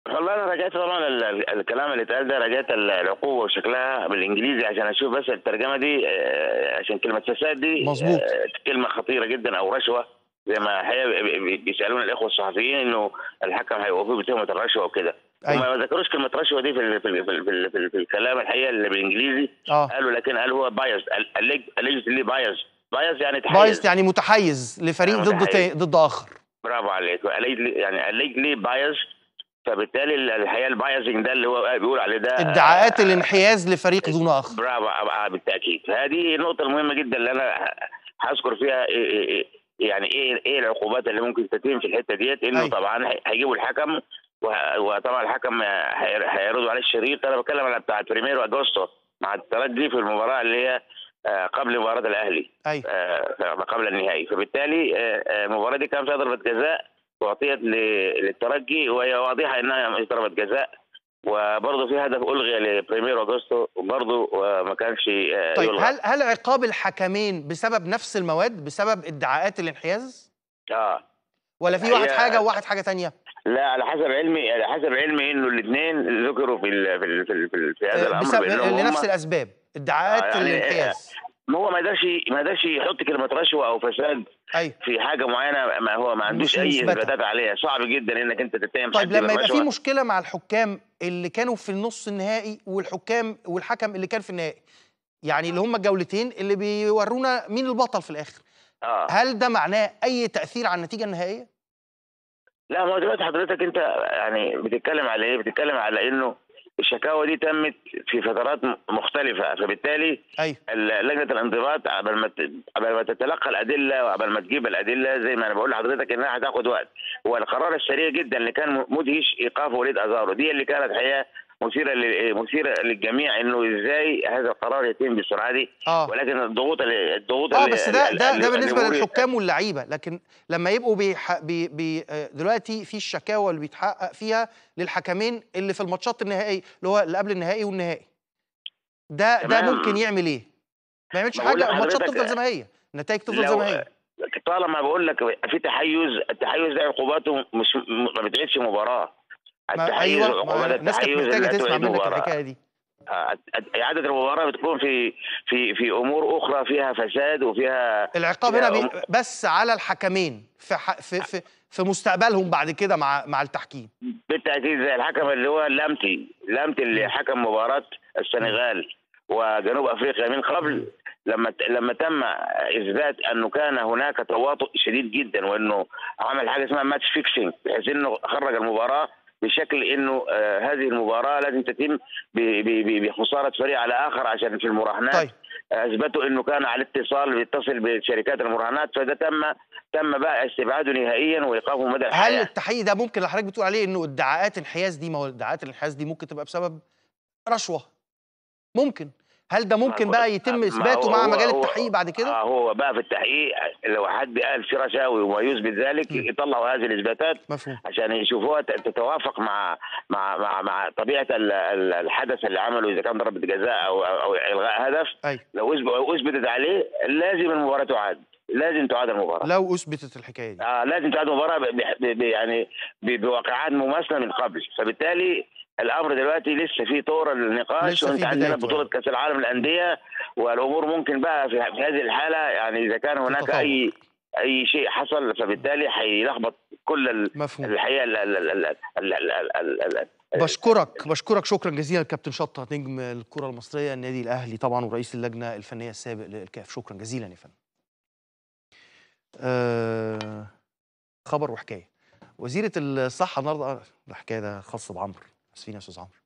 والله انا راجعت طبعا ال- ال- الكلام اللي اتقال ده راجعت ال- العقوبه وشكلها بالانجليزي عشان اشوف بس الترجمه دي آه، عشان كلمه فساد دي مظبوط. آه، كلمه خطيره جدا او رشوه زي ما الحقيقه بي- بي- بيسالون الاخوه الصحفيين انه الحكم هيوقفوه بتهمه الرشوه وكده أيوة. وما ذكروش كلمه رشوه دي في ال- في ال- في, ال- في, ال- في, ال- في الكلام الحقيقه اللي بالانجليزي اه قالوا لكن قال هو بايس allegedly بايس بايس يعني تحيز بايست يعني متحيز لفريق يعني ضد متحيز. تا- ضد اخر برافو عليك allegedly- يعني allegedly بايس فبالتالي الحقيقه البايزنج ده اللي هو بيقول عليه ده ادعاءات الانحياز لفريق دون اخر برافو آه، بالتاكيد هذه النقطه المهمه جدا اللي انا هذكر فيها إيه إيه إيه يعني ايه ايه العقوبات اللي ممكن تتم في الحته ديت انه أيوة. طبعا هي- هيجيبوا الحكم وه- وطبعا الحكم هي- هيعرضوا عليه الشريط انا بتكلم على بتاع بريميرو اجوستو مع الترجي في المباراه اللي هي آه، قبل مباراه الاهلي ايوه آه، قبل النهائي فبالتالي آه، آه، المباراه دي كان فيها ضربه جزاء اعطيت ل- للترجي وهي واضحه انها مش ضربه جزاء وبرضه في هدف الغي لبريميرو اجوستو وبرضه آه، ما كانش آه، طيب يلغى هل هل عقاب الحكمين بسبب نفس المواد بسبب ادعاءات الانحياز اه ولا في واحد هي- حاجه وواحد حاجه تانية لا على حسب علمي على حسب علمي انه الاثنين ذكروا في ال في ال في, ال في, ال في هذا آه، الامر بسبب بأنهم هم- لنفس الاسباب ادعاءات آه، يعني، الانحياز ما هو ما يقدرش ما يقدرش يحط كلمه رشوه او فساد ايوه في حاجه معينه ما هو ما عندوش مش اي مثبتة. اثباتات عليها صعب جدا انك انت تتهم طيب حد لما يبقى في بالرشوة. مشكله مع الحكام اللي كانوا في النص النهائي والحكام والحكم اللي كان في النهائي يعني اللي هم الجولتين اللي بيورونا مين البطل في الاخر اه هل ده معناه اي تاثير على النتيجه النهائيه لا ما هو دلوقتي حضرتك انت يعني بتتكلم على ايه؟ بتتكلم على انه الشكاوى دي تمت في فترات م- مختلفه فبالتالي ايوه ال- لجنه الانضباط قبل ما ت- قبل ما تتلقى الادله وقبل ما تجيب الادله زي ما انا بقول لحضرتك انها هتاخد وقت والقرار السريع جدا اللي كان م- مدهش ايقاف وليد ازارو دي اللي كانت حقيقه مثيره لل- مثيره للجميع انه ازاي هذا القرار يتم بالسرعه دي اه ولكن الضغوط اللي- الضغوط اه اللي- بس ده اللي- ده اللي- ده بالنسبه اللي- للحكام واللعيبه لكن لما يبقوا بيح... بي... بي... آه، دلوقتي في الشكاوى اللي بيتحقق فيها للحكمين اللي في الماتشات النهائيه اللي هو اللي قبل النهائي والنهائي ده ده تمام. ممكن يعمل ايه؟ ما يعملش ما بقول حاجه الماتشات لحضرتك- تفضل زي ما هي النتائج تفضل لو- زي ما هي طالما بقول لك في تحيز التحيز ده عقوباته مش م- ما بتعيدش مباراه ما التحيز ايوه عقوبات ما الناس كانت التحيز محتاجه لا تسمع تعيد منك مباراة. الحكايه دي آه، اعاده المباراه بتكون في في في امور اخرى فيها فساد وفيها العقاب يا هنا بي... أم- بس على الحكمين في ح... في في في مستقبلهم بعد كده مع مع التحكيم بالتاكيد زي الحكم اللي هو لامتي لامتي اللي حكم مباراه السنغال وجنوب افريقيا من قبل لما لما تم اثبات انه كان هناك تواطؤ شديد جدا وانه عمل حاجه اسمها ماتش فيكسينج بحيث انه خرج المباراه بشكل انه آه هذه المباراه لازم تتم ب- ب- ب- بخساره فريق على اخر عشان في المراهنات طيب اثبتوا انه كان على اتصال بيتصل بشركات المراهنات فده تم تم بقى استبعاده نهائيا وايقافه مدى هل الحياه التحقيق ده ممكن اللي حضرتك بتقول عليه انه ادعاءات انحياز دي ما هو ادعاءات الانحياز دي ممكن تبقى بسبب رشوه ممكن هل ده ممكن هو- بقى يتم ما اثباته هو- مع هو- مجال هو- التحقيق بعد كده آه هو بقى في التحقيق لو حد قال في رشاوي وما يثبت ذلك م. يطلعوا هذه الاثباتات مفهوم عشان يشوفوها ت- تتوافق مع مع مع, مع طبيعه ال- ال- الحدث اللي عمله اذا كان ضربه جزاء او او أو الغاء هدف ايوه لو أثب- لو اثبتت عليه لازم المباراه تعاد لازم تعاد المباراه لو اثبتت الحكايه دي آه لازم تعاد المباراه ب- ب- ب- يعني ب- بواقعات مماثله من قبل فبالتالي الامر دلوقتي لسه في طور النقاش لسه في وانت عندنا بدايته بطوله يعني. كاس العالم للانديه والامور ممكن بقى في, في هذه الحاله يعني اذا كان هناك تتطور. اي اي شيء حصل فبالتالي هيلخبط كل ال- مفهوم الحقيقه ال- ال- ال- ال- ال- ال- ال- ال- ال- بشكرك بشكرك شكرا جزيلا كابتن شطه نجم الكره المصريه النادي الاهلي طبعا ورئيس اللجنه الفنيه السابق للكاف شكرا جزيلا يا فندم آه خبر وحكايه وزيره الصحه النهارده آه، الحكايه ده خاصه بعمرو اسفين يا استاذ عمرو